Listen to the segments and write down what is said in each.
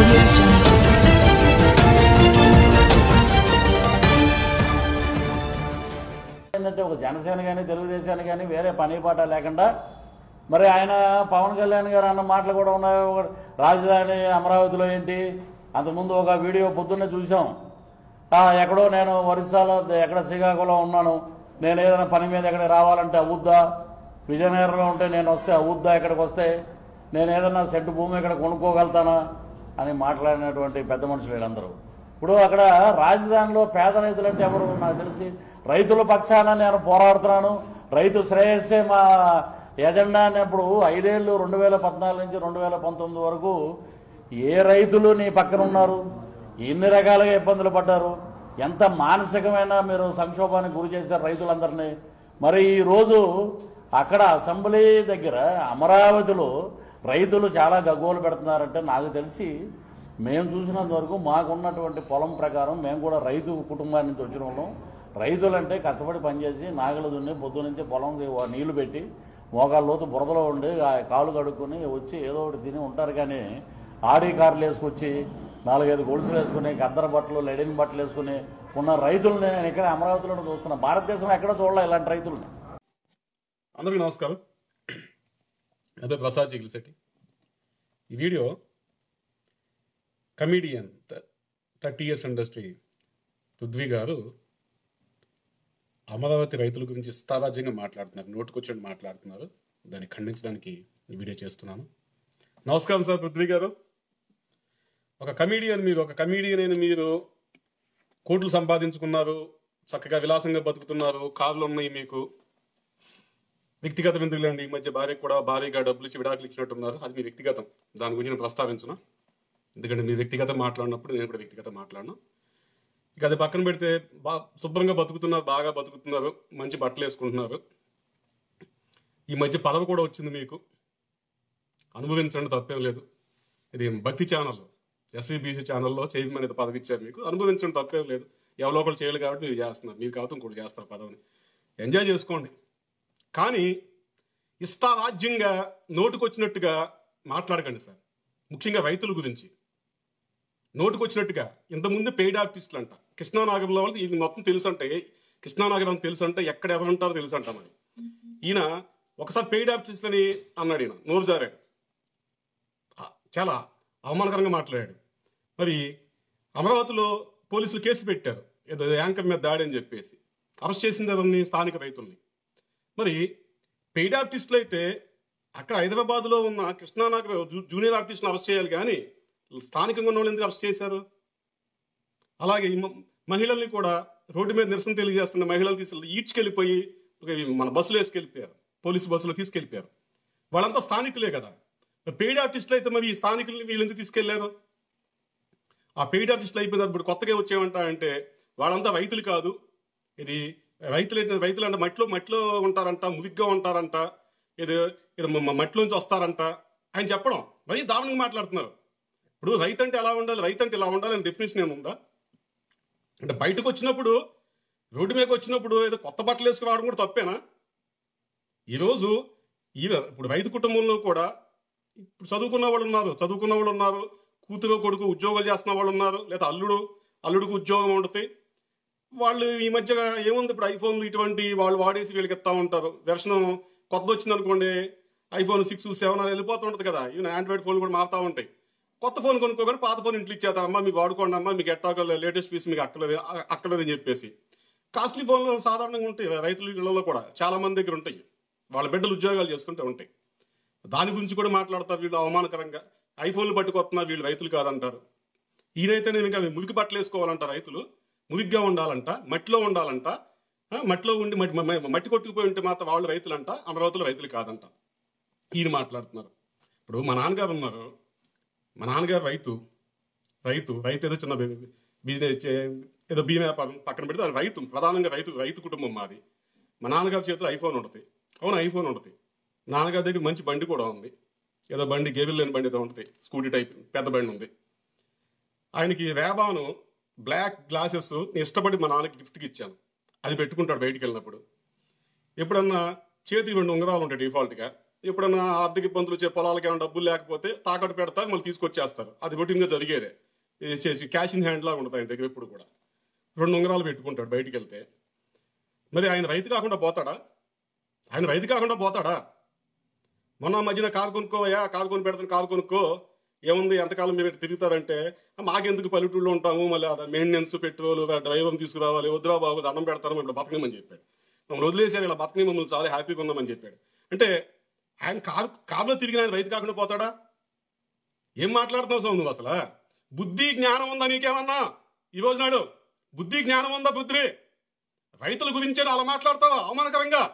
audio jungle. ఏంటంటే ఒక జనసేన కానీ తెలుగుదేశాన్ని కానీ వేరే పని పాట లేకుండా మరి ఆయన పవన్ కళ్యాణ్ గారు అన్న మాటలు కూడా ఉన్నాయి ఒక రాజధాని అమరావతిలో ఏంటి అంతకుముందు ఒక వీడియో పొద్దున్నే చూసాం ఆ, ఎక్కడో నేను ఒరిస్సాలో ఎక్కడ శ్రీకాకుళం ఉన్నాను నేను ఏదైనా పని మీద ఎక్కడ రావాలంటే అవుద్దా విజయనగరంలో ఉంటే నేను వస్తే అవుద్దా ఇక్కడికి వస్తే నేను ఏదైనా సెట్ భూమి ఇక్కడ కొనుక్కోగలుగుతానా అని మాట్లాడినటువంటి పెద్ద మనుషులు వీళ్ళందరూ ఇప్పుడు అక్కడ రాజధానిలో పేద రైతులు అంటే ఎవరు నాకు తెలిసి రైతుల పక్షాన నేను పోరాడుతున్నాను రైతు శ్రేయస్సే మా ఎజెండా అన్నప్పుడు ఐదేళ్ళు రెండు వేల పద్నాలుగు నుంచి రెండు వేల పంతొమ్మిది వరకు ఏ రైతులు నీ పక్కన ఉన్నారు ఎన్ని రకాలుగా ఇబ్బందులు పడ్డారు ఎంత మానసికమైన మీరు సంక్షోభానికి గురి చేశారు రైతులందరినీ మరి ఈరోజు అక్కడ అసెంబ్లీ దగ్గర అమరావతిలో రైతులు చాలా గగ్గోలు పెడుతున్నారంటే నాకు తెలిసి మేము చూసినంత వరకు మాకున్నటువంటి పొలం ప్రకారం మేము కూడా రైతు కుటుంబాన్ని నుంచి వచ్చిన వాళ్ళం రైతులంటే కష్టపడి పనిచేసి నాగలు దున్ని పొద్దు నుంచి పొలం నీళ్లు పెట్టి మోకాళ్ళ లోతు బురదలో ఉండి ఆ కాలు కడుక్కొని వచ్చి ఏదో ఒకటి తిని ఉంటారు కానీ ఆడి కార్లు వేసుకొచ్చి నాలుగైదు గొలుసులు వేసుకుని గద్దర బట్టలు లెడిన్ బట్టలు వేసుకుని ఉన్న రైతులని నేను ఇక్కడ అమరావతిలో చూస్తున్నా భారతదేశంలో ఎక్కడ చూడలే ఇలాంటి రైతుల్ని అందరికీ నమస్కారం అదే ప్రసాద్ చిగిలిశెట్టి ఈ video comedian thirty years industry Prithvi garu Amaravati రైతుల గురించి ఇష్టారాజ్యంగా మాట్లాడుతున్నారు నోటుకొచ్చినట్టు మాట్లాడుతున్నారు దాన్ని ఖండించడానికి ఈ వీడియో చేస్తున్నాను నమస్కారం సార్ పృథ్వీ గారు ఒక కమీడియన్ మీరు ఒక కమీడియన్ అయిన మీరు కోట్లు సంపాదించుకున్నారు చక్కగా విలాసంగా బతుకుతున్నారు కార్లు ఉన్నాయి మీకు వ్యక్తిగత ఎందుకులేండి ఈ మధ్య భార్యకు కూడా భారీగా డబ్బులు ఇచ్చి విడాకులు ఇచ్చినట్టున్నారు అది మీ వ్యక్తిగతం దాని గురించి నేను ప్రస్తావించను ఎందుకంటే మీ వ్యక్తిగతం మాట్లాడినప్పుడు నేను కూడా వ్యక్తిగతం మాట్లాడను ఇక అది పక్కన పెడితే బా శుభ్రంగా బతుకుతున్నారు బాగా బతుకుతున్నారు మంచి బట్టలు వేసుకుంటున్నారు ఈ మధ్య పదవి కూడా వచ్చింది మీకు అనుభవించండి తప్పేం లేదు ఇది భక్తి ఛానల్ ఎస్వీబీసీ ఛానల్లో చేయమని అనేది పదవి ఇచ్చారు మీకు అనుభవించండి తప్పేం లేదు ఎవరో ఒకరు చేయాలి కాబట్టి మీరు చేస్తున్నారు మీరు కాబట్టి ఇంకోటి చేస్తారు పదవిని ఎంజాయ్ చేసుకోండి కానీ ఇష్టారాజ్యంగా నోటుకొచ్చినట్టుగా మాట్లాడకండి సార్ ముఖ్యంగా రైతుల గురించి నోటుకొచ్చినట్టుగా ఇంతకుముందు పెయిడ్ ఆర్టిస్టులు అంట కృష్ణానాగరంలో వాళ్ళు ఇది మొత్తం తెలుసు అంటే కృష్ణానాగరం తెలుసు అంటే ఎక్కడ ఎవరు ఉంటారో తెలుసు అంట మరి ఈయన ఒకసారి పెయిడ్ ఆర్టిస్ట్ అని అన్నాడు ఈయన నోరు జారాడు ఆ, చాలా అవమానకరంగా మాట్లాడాడు మరి అమరావతిలో పోలీసులు కేసు పెట్టారు ఏదో యాంకర్ మీద దాడి అని చెప్పేసి అరెస్ట్ చేసింది ఎవరిని స్థానిక రైతుల్ని మరి పెయిడ్ ఆర్టిస్టులు అయితే అక్కడ హైదరాబాద్లో ఉన్న కృష్ణానగర్ జూ- జూనియర్ ఆర్టిస్ట్ని అరెస్ట్ చేయాలి కానీ స్థానికంగా ఉన్న వాళ్ళు ఎందుకు అరెస్ట్ చేశారు అలాగే ఈ మ- మహిళల్ని కూడా రోడ్డు మీద నిరసన తెలియజేస్తున్న మహిళలు తీసి ఈడ్చుకెళ్ళిపోయి ఒక మన బస్సులో వేసుకెళ్ళిపోయారు పోలీసు బస్సులో తీసుకెళ్ళిపోయారు వాళ్ళంతా స్థానికులే కదా మరి పెయిడ్ ఆర్టిస్టులు అయితే మరి ఈ స్థానికుల్ని వీళ్ళు ఎందుకు తీసుకెళ్లారు ఆ పెయిడ్ ఆర్టిస్టులు అయిపోయిన ఇప్పుడు కొత్తగా వచ్చేవంట అంటే వాళ్ళంతా రైతులు కాదు ఇది రైతులు ఏంటి- రైతులు అంటే మట్టిలో మట్టిలో ఉంటారంట మురిగ్గా ఉంటారంట ఇది ఇది మ- మ- మట్టిలోంచి వస్తారంట ఆయన చెప్పడం మరి దారుణంగా మాట్లాడుతున్నారు ఇప్పుడు రైతు అంటే ఎలా ఉండాలి రైతు అంటే ఇలా ఉండాలి అని డెఫినేషన్ ఏముందా అంటే బయటకు వచ్చినప్పుడు రోడ్డు మీదకి వచ్చినప్పుడు ఏదో కొత్త బట్టలు వేసుకుని రావడం కూడా తప్పేనా ఈరోజు ఈ ఇప్పుడు రైతు కుటుంబంలో కూడా ఇప్పుడు చదువుకున్న వాళ్ళు ఉన్నారు చదువుకున్న వాళ్ళు ఉన్నారు కూతురు కొడుకు ఉద్యోగాలు చేస్తున్న వాళ్ళు ఉన్నారు లేదా అల్లుడు అల్లుడికి ఉద్యోగం ఉంటుంది వాళ్ళు ఈ మధ్యగా ఏముంది ఇప్పుడు ఐఫోన్లు ఇటువంటి వాళ్ళు వాడేసి వీళ్ళకి ఇస్తా ఉంటారు వెర్షన్ కొత్త వచ్చింది అనుకోండి ఐఫోన్ సిక్స్ సెవెన్ అది వెళ్ళిపోతూ ఉంటుంది కదా ఈవెన్ ఆండ్రాయిడ్ ఫోన్లు కూడా మారుతూ ఉంటాయి కొత్త ఫోన్ కొనుక్కోగానే పాత ఫోన్ ఇంట్లో ఇచ్చేస్తారు అమ్మా మీకు వాడుకోండి అమ్మా మీకు ఎట్టాకో లేటెస్ట్ ఫీస్ మీకు అక్కలేదు అక్కలేదని చెప్పేసి కాస్ట్లీ ఫోన్లు సాధారణంగా ఉంటాయి రైతుల ఇళ్లలో కూడా చాలా మంది దగ్గర ఉంటాయి వాళ్ళ బిడ్డలు ఉద్యోగాలు చేస్తుంటే ఉంటాయి దాని గురించి కూడా మాట్లాడతారు వీళ్ళు అవమానకరంగా ఐఫోన్లు పట్టుకొస్తున్నారు వీళ్ళు రైతులు కాదంటారు ఈయనైతే నేను ఇంకా మురికి బట్టలు వేసుకోవాలంట రైతులు మురిగ్గా ఉండాలంట మట్టిలో ఉండాలంట ఆ, మట్టిలో ఉండి మట్టి మ- మట్టి కొట్టుకుపోయి ఉంటే మాత్రం వాళ్ళు రైతులంట అమరావతిలో రైతులు కాదంట ఈయన మాట్లాడుతున్నారు ఇప్పుడు మా నాన్నగారు ఉన్నారు మా నాన్నగారు రైతు రైతు రైతు ఏదో చిన్న బి- బిజినెస్ చే- ఏదో బీమా వ్యాపారం పక్కన పెడితే అది రైతు ప్రధానంగా రైతు రైతు కుటుంబం మాది మా నాన్నగారి చేతిలో ఐఫోన్ ఉంటుంది అవును ఐఫోన్ ఉంటుంది నాన్నగారి దగ్గర మంచి బండి కూడా ఉంది ఏదో బండి గేబుల్ లేని బండి ఏదో ఉంటుంది స్కూటీ టైప్ పెద్ద బండి ఉంది ఆయనకి వేబాను బ్లాక్ గ్లాసెస్ నేను ఇష్టపడి మా నాన్నకి గిఫ్ట్కి ఇచ్చాను అది పెట్టుకుంటాడు బయటికి వెళ్ళినప్పుడు ఎప్పుడన్నా చేతికి రెండు ఉంగరాలు ఉంటాయి డిఫాల్ట్గా ఎప్పుడన్నా ఆర్థిక ఇబ్బందులు వచ్చే పొలాలకి ఏమైనా డబ్బులు లేకపోతే తాకట్టు పెడతారు మళ్ళీ తీసుకొచ్చేస్తారు అది రొటీన్గా జరిగేదే ఇది చేసి క్యాష్ ఇన్ హ్యాండ్ లాగా ఉంటుంది ఆయన దగ్గర ఎప్పుడు కూడా రెండు ఉంగరాలు పెట్టుకుంటాడు బయటికి వెళ్తే మరి ఆయన రైతు కాకుండా పోతాడా ఆయన రైతు కాకుండా పోతాడా మొన్న మధ్యన కారు కొనుక్కోయా కారు కొని పెడతాను కారు కొనుక్కో ఏముంది ఎంతకాలం మీరు తిరుగుతారంటే మాకెందుకు పల్లెటూళ్ళు ఉంటాము మళ్ళీ మెయింటెనెన్స్ పెట్రోల్ డ్రైవర్ని తీసుకురావాలి వద్దురా బాబు దండం పెడతారు మమ్మల్ని బతకమని చెప్పాడు మమ్మల్ని వదిలేసారు ఇలా బతకని మమ్మల్ని చాలా హ్యాపీగా ఉన్నామని చెప్పాడు అంటే ఆయన కారు కారులో తిరిగిన ఆయన రైతు కాకుండా పోతాడా ఏం మాట్లాడుతున్నావు సార్ నువ్వు అసలు బుద్ధి జ్ఞానం ఉందా నీకేమన్నా ఈ రోజు నాడు బుద్ధి జ్ఞానం ఉందా బుద్ధి రైతుల గురించే అలా మాట్లాడతావా అవమానకరంగా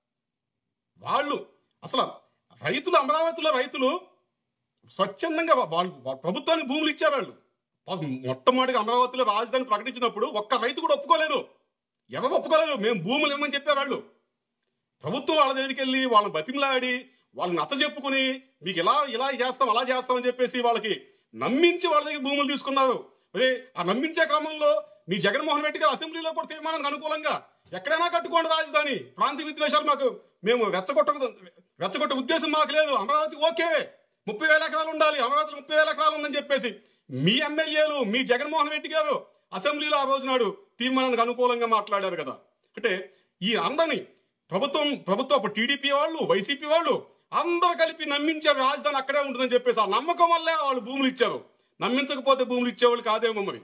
వాళ్ళు అసలు రైతులు అమరావతిలో రైతులు స్వచ్ఛందంగా వాళ్ళు వాళ్ళ ప్రభుత్వానికి భూములు ఇచ్చారు వాళ్ళు పాపం మొట్టమొదటిగా అమరావతిలో రాజధాని ప్రకటించినప్పుడు ఒక్క రైతు కూడా ఒప్పుకోలేదు ఎవరు ఒప్పుకోలేదు మేము భూములు ఇవ్వమని చెప్పారు వాళ్ళు ప్రభుత్వం వాళ్ళ దగ్గరికి వెళ్ళి వాళ్ళని బతిమలాడి వాళ్ళని నచ్చ చెప్పుకుని మీకు ఇలా ఇలా చేస్తాం అలా చేస్తామని చెప్పేసి వాళ్ళకి నమ్మించి వాళ్ళ దగ్గర భూములు తీసుకున్నారు మరి ఆ నమ్మించే క్రమంలో మీ జగన్మోహన్ రెడ్డి గారు అసెంబ్లీలో కూడా తీర్మానానికి అనుకూలంగా ఎక్కడైనా కట్టుకోండి రాజధాని ప్రాంతీయ విద్వేషాలు మాకు మేము రెచ్చగొట్ట రెచ్చగొట్టే ఉద్దేశం మాకు లేదు అమరావతి ఓకే ముప్పై వేల ఎకరాలు ఉండాలి అమరావతిలో ముప్పై వేల ఎకరాలు ఉందని చెప్పేసి మీ ఎమ్మెల్యేలు మీ జగన్మోహన్ రెడ్డి గారు అసెంబ్లీలో ఆ రోజు నాడు తీర్మానానికి అనుకూలంగా మాట్లాడారు కదా అంటే ఈ అందరినీ ప్రభుత్వం ప్రభుత్వం అప్పుడు టీడీపీ వాళ్ళు వైసీపీ వాళ్ళు అందరూ కలిపి నమ్మించారు రాజధాని అక్కడే ఉంటుందని చెప్పేసి ఆ నమ్మకం వల్లే వాళ్ళు భూములు ఇచ్చారు నమ్మించకపోతే భూములు ఇచ్చేవాళ్ళు కాదేమో మరి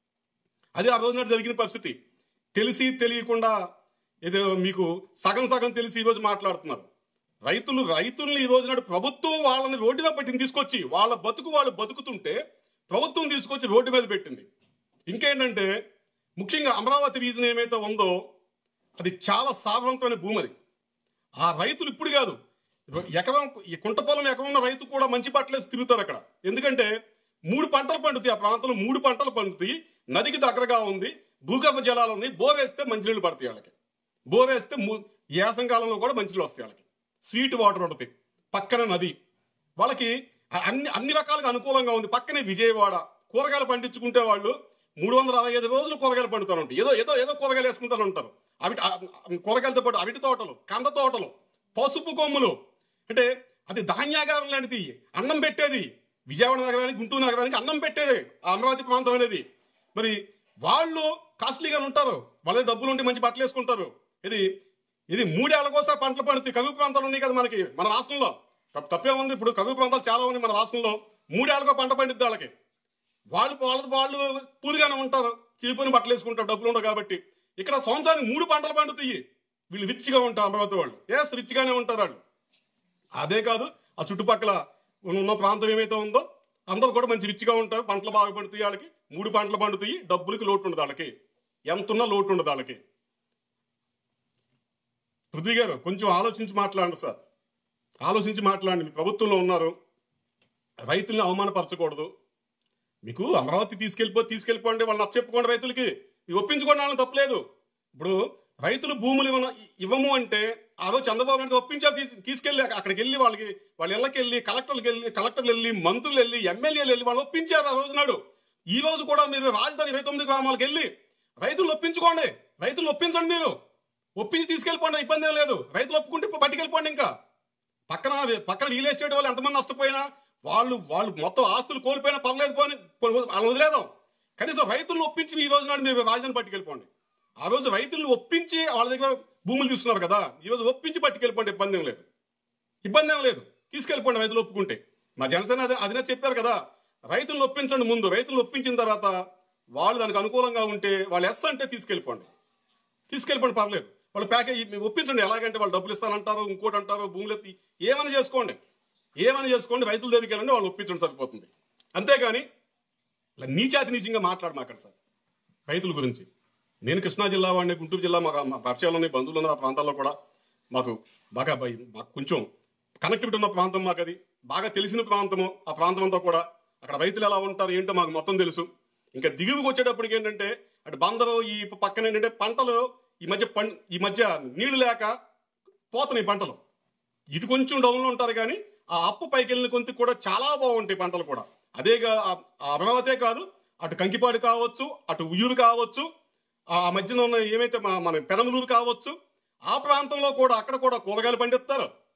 అది ఆ రోజు నాడు జరిగిన పరిస్థితి తెలిసి తెలియకుండా ఏదో మీకు సగం సగం తెలిసి ఈరోజు మాట్లాడుతున్నారు రైతులు రైతుల్ని ఈ రోజు నాడు ప్రభుత్వం వాళ్ళని రోడ్డు మీద పెట్టింది తీసుకొచ్చి వాళ్ళ బతుకు వాళ్ళు బతుకుతుంటే ప్రభుత్వం తీసుకొచ్చి రోడ్డు మీద పెట్టింది ఇంకేంటంటే ముఖ్యంగా అమరావతి రీజన్ ఏమైతే ఉందో అది చాలా సారవంతమైన భూమి అది ఆ రైతులు ఇప్పుడు కాదు ఎకరం ఈ కుంట పొలం ఎకరం ఉన్న రైతు కూడా మంచి బట్టలేసి తిరుగుతారు అక్కడ ఎందుకంటే మూడు పంటలు పండుతాయి ఆ ప్రాంతంలో మూడు పంటలు పండుతాయి నదికి దగ్గరగా ఉంది భూగర్భ జలాలు ఉన్నాయి బోర్ వేస్తే మంచినీళ్ళు పడతాయి వాళ్ళకి బోర్ వేస్తే ము- ఈ యాసంకాలంలో కూడా మంచినీళ్ళు వస్తాయి వాళ్ళకి స్వీట్ వాటర్ ఉంటుంది పక్కన నది వాళ్ళకి అ- అన్ని అన్ని రకాలుగా అనుకూలంగా ఉంది పక్కనే విజయవాడ కూరగాయలు పండించుకుంటే వాళ్ళు మూడు వందల అరవై ఐదు రోజులు కూరగాయలు పండుతారు ఉంటాయి ఏదో ఏదో ఏదో కూరగాయలు వేసుకుంటారు ఉంటారు అవి ఆ- ఆ కూరగాయలతో పాటు అవిటి తోటలు కంద తోటలు పసుపు కొమ్ములు అంటే అది ధాన్యాగారం లాంటిది అన్నం పెట్టేది విజయవాడ నగరానికి గుంటూరు నగరానికి అన్నం పెట్టేది ఆ అమరావతి ప్రాంతం అనేది మరి వాళ్ళు కాస్ట్లీగా ఉంటారు వాళ్ళ దగ్గర డబ్బులు ఉంటే మంచి బట్టలు వేసుకుంటారు ఇది ఇది మూడేళ్ల కోసం పంటలు పండుతాయి కరువు ప్రాంతాలు ఉన్నాయి కదా మనకి మన రాష్ట్రంలో తప్ప- తప్పే ఉంది ఇప్పుడు కరువు ప్రాంతాలు చాలా ఉన్నాయి మన రాష్ట్రంలో మూడేళ్లకో పంట పండిద్ది వాళ్ళకి వాళ్ళు వాళ్ళ వాళ్ళు పూరిగానే ఉంటారు చీపుని బట్టలు వేసుకుంటారు డబ్బులు ఉండవు కాబట్టి ఇక్కడ సంవత్సరానికి మూడు పంటలు పండుతాయి వీళ్ళు రిచ్గా ఉంటారు అమరావతి వాళ్ళు ఎస్ రిచ్గానే ఉంటారు వాళ్ళు అదే కాదు ఆ చుట్టుపక్కల ఉన్న ప్రాంతం ఏమైతే ఉందో అందరూ కూడా మంచి రిచ్గా ఉంటారు పంటలు బాగా పండుతాయి వాళ్ళకి మూడు పంటలు పండుతాయి డబ్బులకి లోటు ఉండదు వాళ్ళకి ఎంత ఉన్నా లోటు ఉండదు వాళ్ళకి పృథ్వీ గారు కొంచెం ఆలోచించి మాట్లాడండి సార్ ఆలోచించి మాట్లాడండి మీ ప్రభుత్వంలో ఉన్నారు రైతుల్ని అవమానపరచకూడదు మీకు అమరావతి తీసుకెళ్ళిపో తీసుకెళ్ళిపోండి వాళ్ళు నచ్చ చెప్పుకోండి రైతులకి ఇవి ఒప్పించుకోండి వాళ్ళని తప్పలేదు ఇప్పుడు రైతులు భూములు ఇవ్వను ఇవ్వము అంటే ఆ రోజు చంద్రబాబు నాయుడు ఒప్పించారు తీసు తీసుకెళ్ళి అక్కడికి వెళ్ళి వాళ్ళకి వాళ్ళ ఇళ్ళకి వెళ్ళి కలెక్టర్లకు వెళ్ళి కలెక్టర్లు వెళ్ళి మంత్రులు వెళ్ళి ఎమ్మెల్యేలు వెళ్ళి వాళ్ళు ఒప్పించారు ఆ రోజు నాడు ఈ రోజు కూడా మీరు రాజధాని ఇరవై తొమ్మిది గ్రామాలకు వెళ్ళి రైతులు ఒప్పించుకోండి రైతులు ఒప్పించండి మీరు ఒప్పించి తీసుకెళ్ళిపోండి ఇబ్బంది ఏం లేదు రైతులు ఒప్పుకుంటే పట్టుకెళ్ళిపోండి ఇంకా పక్కన పక్కన రియల్ ఎస్టేట్ వాళ్ళు ఎంతమంది నష్టపోయినా వాళ్ళు వాళ్ళు మొత్తం ఆస్తులు కోల్పోయినా పర్లేదు పోని వాళ్ళని వదిలేదాం కనీసం రైతులను ఒప్పించి ఈ రోజు నాడు మీరు రాజధాని పట్టుకెళ్ళిపోండి ఆ రోజు రైతులను ఒప్పించి వాళ్ళ దగ్గర భూములు తీసుకున్నారు కదా ఈ రోజు ఒప్పించి పట్టుకెళ్ళిపోండి ఇబ్బంది ఏం లేదు ఇబ్బంది ఏం లేదు తీసుకెళ్ళిపోండి రైతులు ఒప్పుకుంటే మా జనసేన అదే అదినే చెప్పారు కదా రైతులను ఒప్పించండి ముందు రైతులను ఒప్పించిన తర్వాత వాళ్ళు దానికి అనుకూలంగా ఉంటే వాళ్ళు ఎస్ అంటే తీసుకెళ్ళిపోండి తీసుకెళ్ళిపోండి పర్లేదు వాళ్ళు ప్యాకేజ్ మీరు ఒప్పించండి ఎలాగంటే వాళ్ళు డబ్బులు ఇస్తానంటారు ఇంకోటి అంటారు భూములు ఎత్తి ఏమైనా చేసుకోండి ఏమైనా చేసుకోండి రైతుల దగ్గరికి వెళ్ళండి వాళ్ళు ఒప్పించండి సరిపోతుంది అంతేగాని ఇలా నీచాతి నీచంగా మాట్లాడమాకండి సార్ రైతుల గురించి నేను కృష్ణా జిల్లా వాడిని గుంటూరు జిల్లా మాకు మా పరిచయాలు ఉన్నాయి బంధువులు ఉన్న ఆ ప్రాంతాల్లో కూడా మాకు బాగా భయ- మాకు కొంచెం కనెక్టివిటీ ఉన్న ప్రాంతం మాకు అది బాగా తెలిసిన ప్రాంతము ఆ ప్రాంతం అంతా కూడా అక్కడ రైతులు ఎలా ఉంటారు ఏంటో మాకు మొత్తం తెలుసు ఇంకా దిగువకి వచ్చేటప్పటికి ఏంటంటే అటు బందరు ఈ పక్కన ఏంటంటే పంటలు ఈ మధ్య పం ఈ మధ్య నీళ్లు లేక పోతున్నాయి పంటలు ఇటు కొంచెం డౌన్లో ఉంటారు కానీ ఆ అప్పు పైకి వెళ్ళిన కొంత కూడా చాలా బాగుంటాయి పంటలు కూడా అదేగా ఆ- ఆ అమరావతే కాదు అటు కంకిపాడు కావచ్చు అటు ఉయ్యూరు కావచ్చు ఆ మధ్యన ఉన్న ఏమైతే మా- మన పెనమలూరు కావచ్చు ఆ ప్రాంతంలో కూడా అక్కడ కూడా కూరగాయలు పండిస్తారు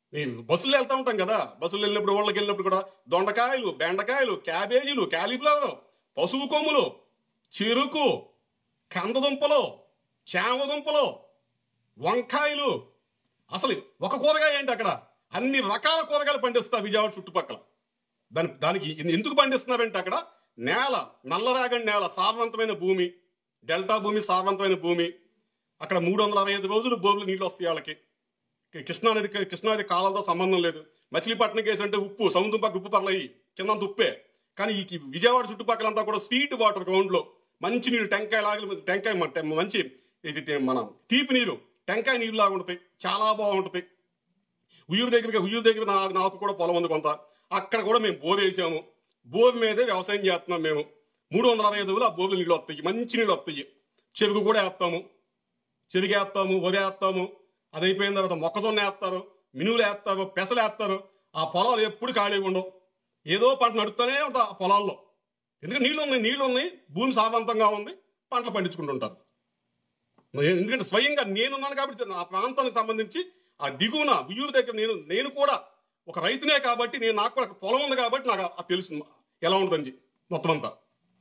నేను బస్సులో వెళ్తా ఉంటాం కదా బస్సులో వెళ్ళినప్పుడు ఊళ్ళకి వెళ్ళినప్పుడు కూడా దొండకాయలు బెండకాయలు క్యాబేజీలు క్యాలీఫ్లవర్ పసుపు కొమ్ములు చెరుకు కందదుంపలు చామదుంపలు వంకాయలు అసలు ఒక కూరగాయ ఏంటి అక్కడ అన్ని రకాల కూరగాయలు పండిస్తారు విజయవాడ చుట్టుపక్కల దాని దానికి ఎన్- ఎందుకు పండిస్తున్నారంటే అక్కడ నేల నల్లరాగడి నేల సారవంతమైన భూమి డెల్టా భూమి సారవంతమైన భూమి అక్కడ మూడు వందల అరవై ఐదు రోజులు బోర్లు నీళ్ళు వస్తాయి వాళ్ళకి కి- కృష్ణానది కృష్ణానది కాలంతో సంబంధం లేదు మచిలీపట్నం కేసు అంటే ఉప్పు సముద్రం పక్క ఉప్పు పర్లయి కింద ఉప్పే కానీ ఈ కి- విజయవాడ చుట్టుపక్కలంతా కూడా స్వీట్ వాటర్ గ్రౌండ్లో మంచి నీళ్ళు టెంకాయ లాగా టెంకాయ మ- టెం- మంచి ఇది తే- మన తీపి నీరు టెంకాయ నీరు లాగా ఉంటాయి చాలా బాగుంటుంది ఉయ్యూరు దగ్గర ఉయ్యూరు దగ్గర నా నాకు కూడా పొలం ఉంది కొంత అక్కడ కూడా మేము బోర్ వేసాము బోర్ మీదే వ్యవసాయం చేస్తున్నాం మేము మూడు వందల అరవై ఐదు ఆ బోర్లు నీళ్ళు వస్తాయి మంచి నీళ్ళు వస్తాయి చెరుకు కూడా వేస్తాము చెరుకు వేస్తాము వరి వేస్తాము అది అయిపోయిన తర్వాత మొక్కజొన్న వేస్తారు మినువులు వేస్తారు పెసలు వేస్తారు ఆ పొలాలు ఎప్పుడు ఖాళీగా ఉండవు ఏదో పంట నడుస్తూనే ఉంటాయి ఆ పొలాల్లో ఎందుకంటే నీళ్ళు ఉన్నాయి నీళ్ళు ఉన్నాయి భూమి సారవంతంగా ఉంది పంటలు పండించుకుంటుంటారు ఎందుకంటే స్వయంగా నేనున్నాను కాబట్టి నా ప్రాంతానికి సంబంధించి ఆ దిగువన ఉయ్యూరు దగ్గర నేను నేను కూడా ఒక రైతునే కాబట్టి నేను నాకు కూడా అక్కడ పొలం ఉంది కాబట్టి నాకు అది తెలుసు ఎలా ఉంటుందని మొత్తం అంతా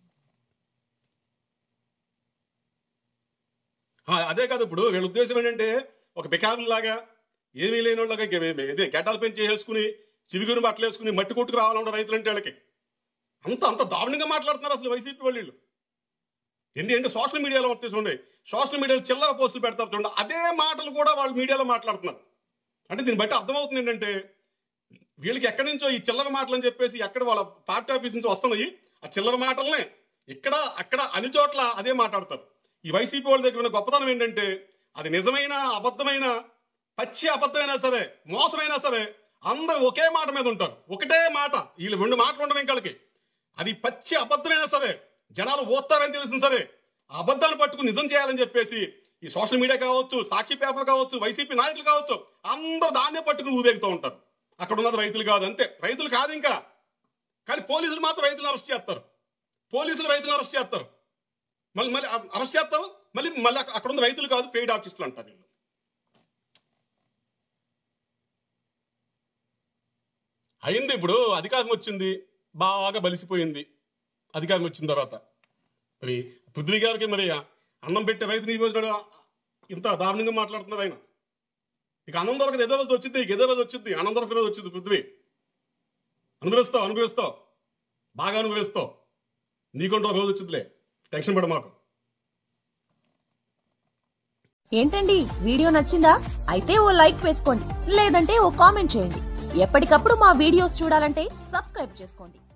ఆ, అదే కాదు ఇప్పుడు వీళ్ళ ఉద్దేశం ఏంటంటే ఒక బికారులాగా ఏమీ లేని వాళ్ళగా ఇంక ఏ- ఇదే గడ్డలు పెంచి వేసుకుని చివిగురు బట్టలు వేసుకుని మట్టి కొట్టుకు రావాలంటే రైతులంటే వాళ్ళకి అంత అంత దారుణంగా మాట్లాడుతున్నారు అసలు వైసీపీ వాళ్ళు వీళ్ళు. ఏంటి అంటే సోషల్ మీడియాలో వస్తే చూడండి సోషల్ మీడియాలో చిల్లర పోస్టులు పెడతారు చూడండి అదే మాటలు కూడా వాళ్ళు మీడియాలో మాట్లాడుతున్నారు అంటే దీన్ని బట్టి అర్థమవుతుంది ఏంటంటే వీళ్ళకి ఎక్కడి నుంచో ఈ చిల్లర మాటలు అని చెప్పేసి ఎక్కడ వాళ్ళ పార్టీ ఆఫీస్ నుంచి వస్తున్నాయి ఆ చిల్లర మాటలనే ఇక్కడ అక్కడ అన్ని చోట్ల అదే మాట్లాడతారు ఈ వైసీపీ వాళ్ళ దగ్గర ఉన్న గొప్పతనం ఏంటంటే అది నిజమైన అబద్ధమైన పచ్చి అబద్ధమైనా సరే మోసమైనా సరే అందరూ ఒకే మాట మీద ఉంటారు ఒకటే మాట వీళ్ళు రెండు మాటలు ఉండవు ఇంకలకి అది పచ్చి అబద్ధమైనా సరే జనాలు ఓస్తారని తెలిసిన సరే ఆ అబద్ధాలు పట్టుకుని నిజం చేయాలని చెప్పేసి ఈ సోషల్ మీడియా కావచ్చు సాక్షి పేపర్ కావచ్చు వైసీపీ నాయకులు కావచ్చు అందరూ దాన్నే పట్టుకుని ఊరేగుతూ ఉంటారు అక్కడ ఉన్నది రైతులు కాదు అంతే రైతులు కాదు ఇంకా కానీ పోలీసులు మాత్రం రైతులను అరెస్ట్ చేస్తారు పోలీసులు రైతులను అరెస్ట్ చేస్తారు మళ్ళీ మళ్ళీ అరెస్ట్ చేస్తారు మళ్ళీ మళ్ళీ అక్కడ- అక్కడ ఉన్న రైతులు కాదు పెయిడ్ ఆర్టిస్టులు అంటారు వీళ్ళు అయింది ఇప్పుడు అధికారం వచ్చింది బాగా బలిసిపోయింది అధికారం వచ్చిన తర్వాత మరి పృథ్వీ గారికి మరి అన్నం పెట్టే రైతు నియోజకవర్గం ఇంత దారుణంగా మాట్లాడుతున్నారు ఆయన ఇక అన్నం దొరకదు ఏదో రోజు వచ్చింది ఇక ఏదో రోజు వచ్చింది అన్నం దొరకదు రోజు వచ్చింది పృథ్వీ అనుభవిస్తావు అనుభవిస్తావు బాగా అనుభవిస్తావు నీకంటూ రోజు వచ్చిందిలే టెన్షన్ పడ మాకు ఏంటండి వీడియో నచ్చిందా అయితే ఓ లైక్ వేసుకోండి లేదంటే ఓ కామెంట్ చేయండి ఎప్పటికప్పుడు మా వీడియోస్ చూడాలంటే సబ్స్క్రైబ్ చేసుకోండి